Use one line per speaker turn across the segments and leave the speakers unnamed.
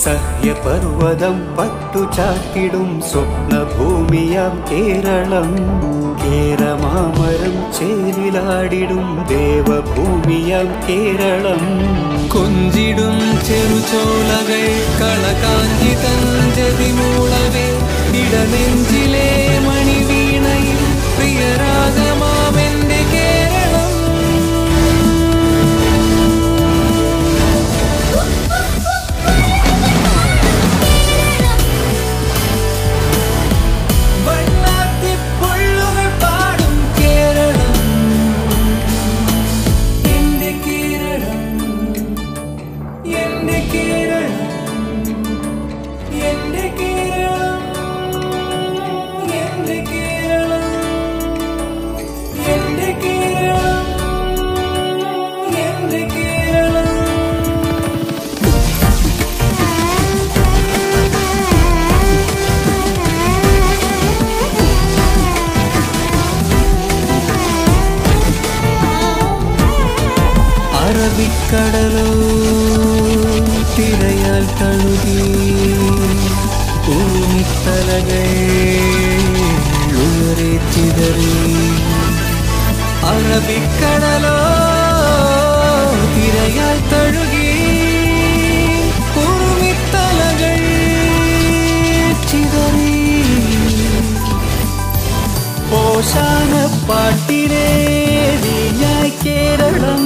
സഹ്യപർവതം പട്ടുചാട്ടിടും സ്വപ്നഭൂമിയാം കേരളം കേരമാമരം ചേരിലാടിടും ദേവഭൂമിയാം കേരളം കൊഞ്ചിടും ചെറുചോലകൾ കളകാഞ്ചി തഞ്ചതി മൂളവേ ഇടനെഞ്ചിലെ മണിവീണയിൽ പ്രിയരാഗമാമെന്റെ കേരളം വണ്ണാത്തിപ്പുള്ളുകൾ പാടും കേരളം എന്റെ കേരളം എന്റെ കേരളം എന്റെ കേരളം എന്റെ കേരളം എന്റെ കേരളം എന്റെ കേരളം അറബിക്കടലോ തിരയാൽ തഴുകി ഊന്നിത്തലകൾ ഉയരെ ചിതറി അറബിക്കടലോ തിരയാൽ തഴുകി ഉറുമിത്തലകൾ ചിതറി ഓശാന പാട്ടിനെ നീയായി കേരളം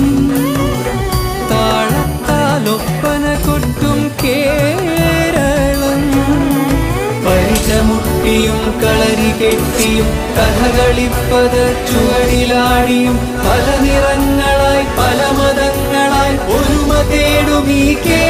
താഴത്താലൊപ്പന കൊട്ടും കേരളം പരിചമുട്ടിയും കളരി കെട്ടിയും കഥകളിപ്പത ചുവടിലാടിയും പല നിറങ്ങളായി പല മതങ്ങളായി ഒരുമ തേടും ഈ കേരളം